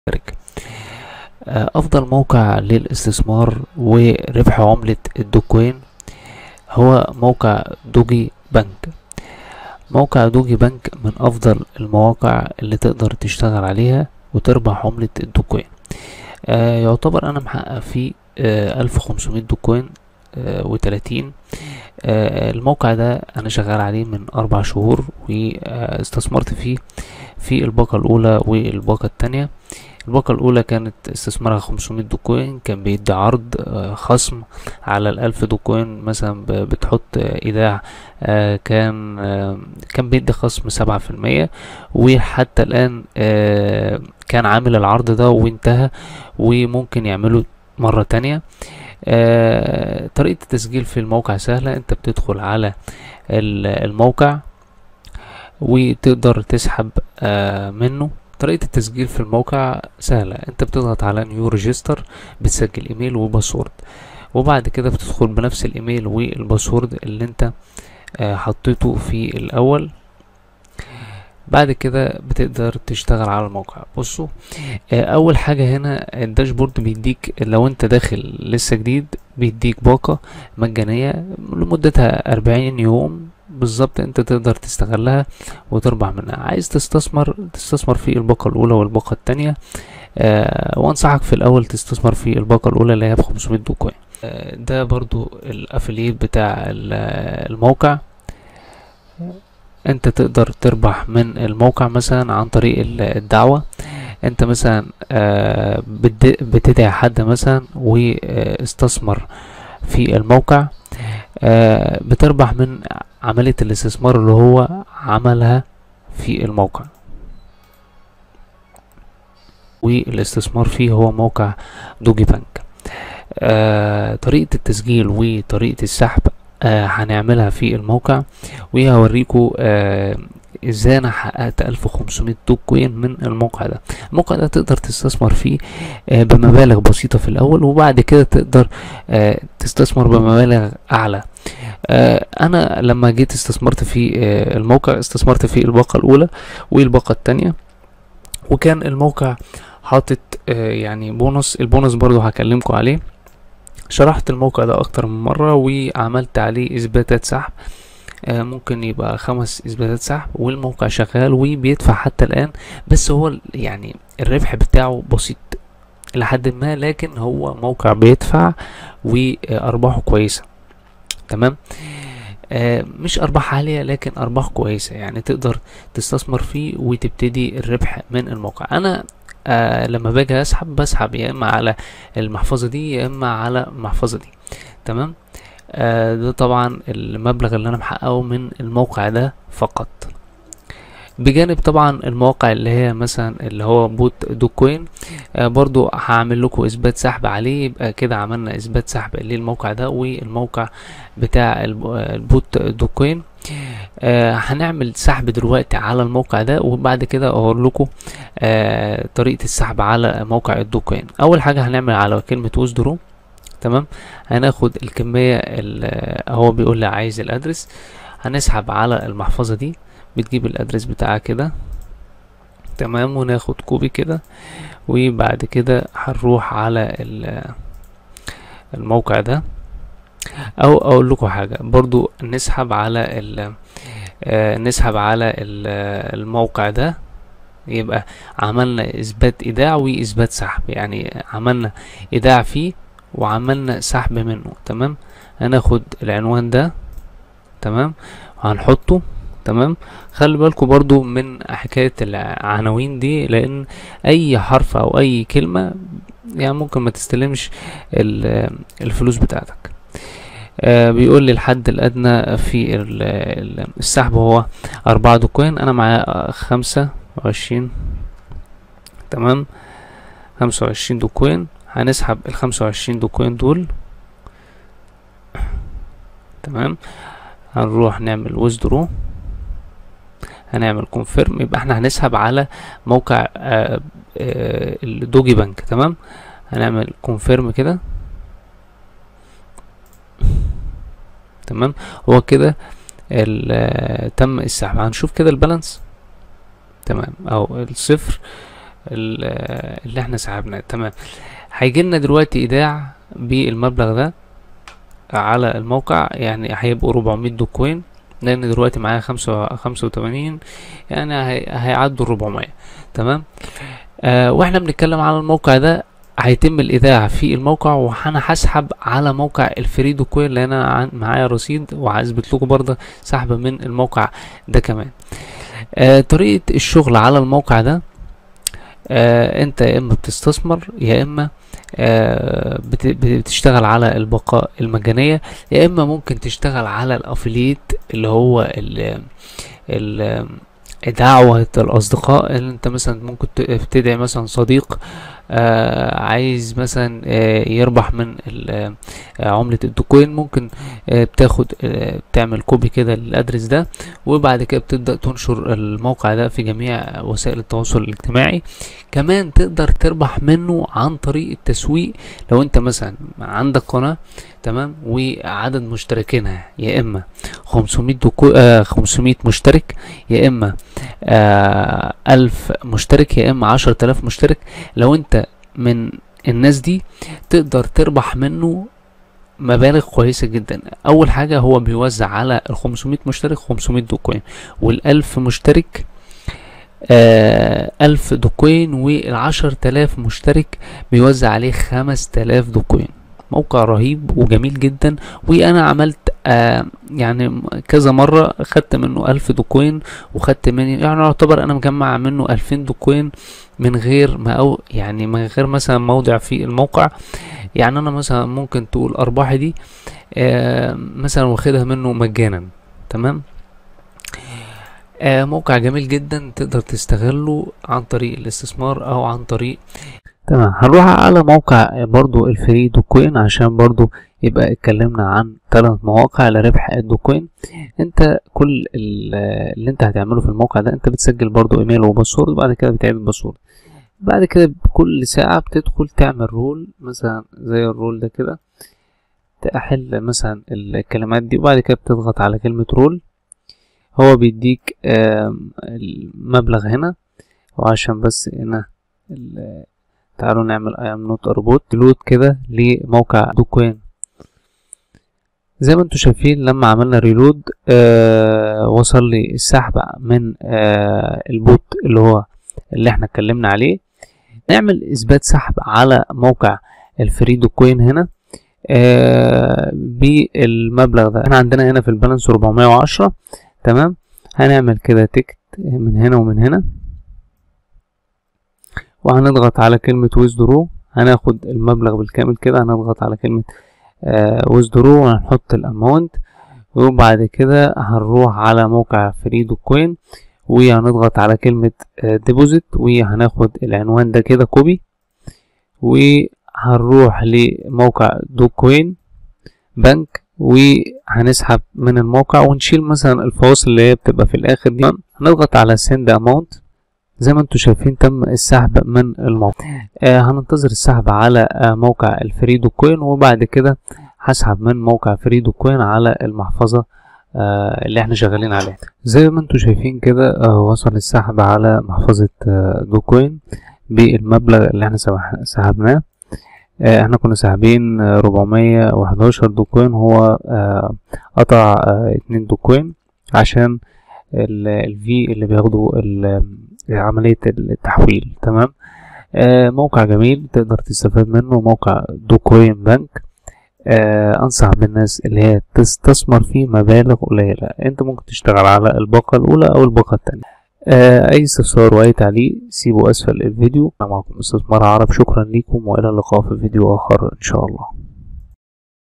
افضل موقع للاستثمار وربح عملة الدوكوين هو موقع دوجي بنك موقع دوجي بنك من افضل المواقع اللي تقدر تشتغل عليها وتربح عملة الدوكوين آه يعتبر انا محقق فيه الف خمسمية دوكوين آه وتلاتين آه الموقع ده انا شغال عليه من اربع شهور واستثمرت فيه في الباقة الاولى والباقة التانية الباقة الأولى كانت استثمارها 500 دوكوين كان بيدي عرض خصم على الألف دوكوين مثلا بتحط إيداع كان كان بيدي خصم سبعة في المية وحتى الآن كان عامل العرض ده وانتهى وممكن يعمله مرة تانية طريقة التسجيل في الموقع سهلة انت بتدخل على الموقع وتقدر تسحب منه طريقة التسجيل في الموقع سهلة انت بتضغط على نيو ريجستر بتسجل ايميل وباسورد وبعد كده بتدخل بنفس الايميل والباسورد اللي انت اه حطيته في الاول بعد كده بتقدر تشتغل على الموقع بصوا اه اول حاجة هنا الداشبورد بيديك لو انت داخل لسه جديد بيديك باقة مجانية لمدتها اربعين يوم بالظبط انت تقدر تستغلها وتربح منها عايز تستثمر تستثمر في الباقة الاولى والباقة التانية آه وانصحك في الاول تستثمر في الباقة الاولى اللي هي ب 500 دوكوين آه ده برضو الافليت بتاع الموقع انت تقدر تربح من الموقع مثلا عن طريق الدعوة انت مثلا آه بتدعي حد مثلا واستثمر في الموقع آه بتربح من عملية الاستثمار اللي هو عملها في الموقع والاستثمار فيه هو موقع دوجي بنك آه طريقة التسجيل وطريقة السحب آه هنعملها في الموقع وهوريكم آه ازاي انا حققت 1500 دوكوين من الموقع ده الموقع ده تقدر تستثمر فيه آه بمبالغ بسيطة في الاول وبعد كده تقدر آه تستثمر بمبالغ اعلى آه انا لما جيت استثمرت في آه الموقع استثمرت في الباقة الاولى والباقة التانية وكان الموقع حاطط آه يعني بونص البونص برضو هكلمكم عليه شرحت الموقع ده اكتر من مرة وعملت عليه اثباتات سحب آه ممكن يبقى خمس اثباتات سحب والموقع شغال وبيدفع حتى الان بس هو يعني الربح بتاعه بسيط لحد ما لكن هو موقع بيدفع وارباحه كويسه تمام آه مش ارباح عاليه لكن ارباح كويسه يعني تقدر تستثمر فيه وتبتدي الربح من الموقع انا آه لما باجي اسحب بسحب يا اما على المحفظه دي يا اما على المحفظه دي تمام آه ده طبعا المبلغ اللي انا محققه من الموقع ده فقط بجانب طبعا المواقع اللي هي مثلا اللي هو بوت دوكوين آه برضو هعمل لكم اثبات سحب عليه يبقى كده عملنا اثبات سحب للموقع ده والموقع بتاع البوت دوكوين آه هنعمل سحب دلوقتي على الموقع ده وبعد كده اقول لكم آه طريقه السحب على موقع الدوكوين اول حاجه هنعمل على كلمه وزدرو تمام هناخد الكميه اللي هو بيقول لي عايز الادرس هنسحب على المحفظه دي بتجيب الادرس بتاعها كده تمام وناخد كوبي كده وبعد كده هنروح على الموقع ده او اقول لكم حاجه برضو نسحب على ال آه نسحب على ال الموقع ده يبقى عملنا اثبات ايداع واثبات سحب يعني عملنا ايداع فيه وعملنا سحب منه تمام هناخد العنوان ده تمام وهنحطه تمام خلي بالكم برضو من حكاية العناوين دي لان اي حرف او اي كلمة يعني ممكن ما تستلمش الفلوس بتاعتك آه بيقول لي الحد الادنى في السحب هو اربعة دوكوين انا معايا خمسة وعشرين تمام خمسة وعشرين دوكوين هنسحب الخمسة وعشرين دوكوين دول تمام هنروح نعمل ويزدرو هنعمل كونفيرم يبقى احنا هنسحب على موقع آآ آآ الدوجي بنك تمام هنعمل كونفيرم كده تمام هو كده تم السحب هنشوف كده البالانس تمام او الصفر ال- آه، اللي احنا سحبناه تمام هيجي لنا دلوقتي ايداع بالمبلغ ده على الموقع يعني هيبقوا 400 دوكوين لان دلوقتي معايا خمسة خمسة وتمانين يعني هي- هيعدوا الربعمية تمام آه واحنا بنتكلم على الموقع ده هيتم الايداع في الموقع وانا هسحب على موقع الفري دوكوين لان انا عن- معايا رصيد وهثبت لكم برضه سحب من الموقع ده كمان آه طريقة الشغل على الموقع ده آه انت يا اما بتستثمر يا اما آه بت- بتشتغل على البقاء المجانية يا اما ممكن تشتغل على الافليت اللي هو ال ال دعوة الأصدقاء اللي أنت مثلا ممكن ت- تدعي مثلا صديق آه عايز مثلا آه يربح من ال- آه عملة الدوكوين ممكن آه بتاخد آه بتعمل كوبي كده للأدرس ده وبعد كده بتبدأ تنشر الموقع ده في جميع وسائل التواصل الاجتماعي كمان تقدر تربح منه عن طريق التسويق لو انت مثلا عندك قناة تمام وعدد مشتركينها يا اما 500 دكو... آه 500 مشترك يا اما آه 1000 مشترك يا اما 10000 مشترك لو انت من الناس دي تقدر تربح منه مبالغ كويسة جدا أول حاجة هو بيوزع على ال 500 مشترك 500 دوكوين والألف مشترك آه ألف دوكوين والعشر تلاف مشترك بيوزع عليه خمس تلاف دوكوين موقع رهيب وجميل جدا وأنا عملت آه يعني كذا مرة خدت منه ألف دوكوين وخدت مني يعني يعتبر أنا مجمع منه ألفين دوكوين من غير ما أو يعني من غير مثلا موضع في الموقع يعني أنا مثلا ممكن تقول أرباحي دي آه مثلا واخدها منه مجانا تمام آه موقع جميل جدا تقدر تستغله عن طريق الاستثمار او عن طريق تمام هنروح على موقع برضو الفري دوكوين عشان برضو يبقى اتكلمنا عن ثلاث مواقع لربح الدوكوين انت كل ال- اللي انت هتعمله في الموقع ده انت بتسجل برضو ايميل وباسورد وبعد كده بتعمل باسورد بعد كده كل ساعة بتدخل تعمل رول مثلا زي الرول ده كده تحل مثلا الكلمات دي وبعد كده بتضغط على كلمة رول هو بيديك آم، المبلغ هنا وعشان بس هنا ال- تعالوا نعمل I am not a robot لود كده لموقع دوكوين زي ما انتوا شايفين لما عملنا ريلود آه وصل لي السحب من آه البوت اللي هو اللي احنا اتكلمنا عليه نعمل اثبات سحب على موقع الفري دوكوين هنا آه بالمبلغ ده احنا عندنا هنا في البالانس 410 تمام هنعمل كده تكت من هنا ومن هنا وهنضغط على كلمة withdraw هناخد المبلغ بالكامل كده هنضغط على كلمة withdraw وهنحط الاماونت وبعد كده هنروح على موقع فري دوكوين وهنضغط على كلمة ديبوزيت وهناخد العنوان ده كده كوبي وهنروح لموقع دوكوين بنك وهنسحب من الموقع ونشيل مثلا الفواصل اللي هي بتبقى في الاخر دي هنضغط على send amount زي ما انتم شايفين تم السحب من الموقع آه هننتظر السحب على آه موقع الفري دوكوين وبعد كده هسحب من موقع فري دوكوين على المحفظة آه اللي احنا شغالين عليها زي ما انتم شايفين كده آه وصل السحب على محفظة آه دوكوين بالمبلغ اللي احنا سمح- سحبناه آه احنا كنا ساحبين ربعمية وحداشر دوكوين هو آه قطع آه اتنين دوكوين عشان الفي اللي بياخدوا ال- عملية التحويل تمام آه موقع جميل تقدر تستفاد منه موقع دوكوين بنك آه انصح بالناس اللي هي تستثمر فيه مبالغ قليلة انت ممكن تشتغل على الباقة الاولى او الباقة التانية آه اي استفسار واي تعليق سيبوا اسفل الفيديو أنا معكم استثمار عرب شكرا لكم والى اللقاء في فيديو اخر ان شاء الله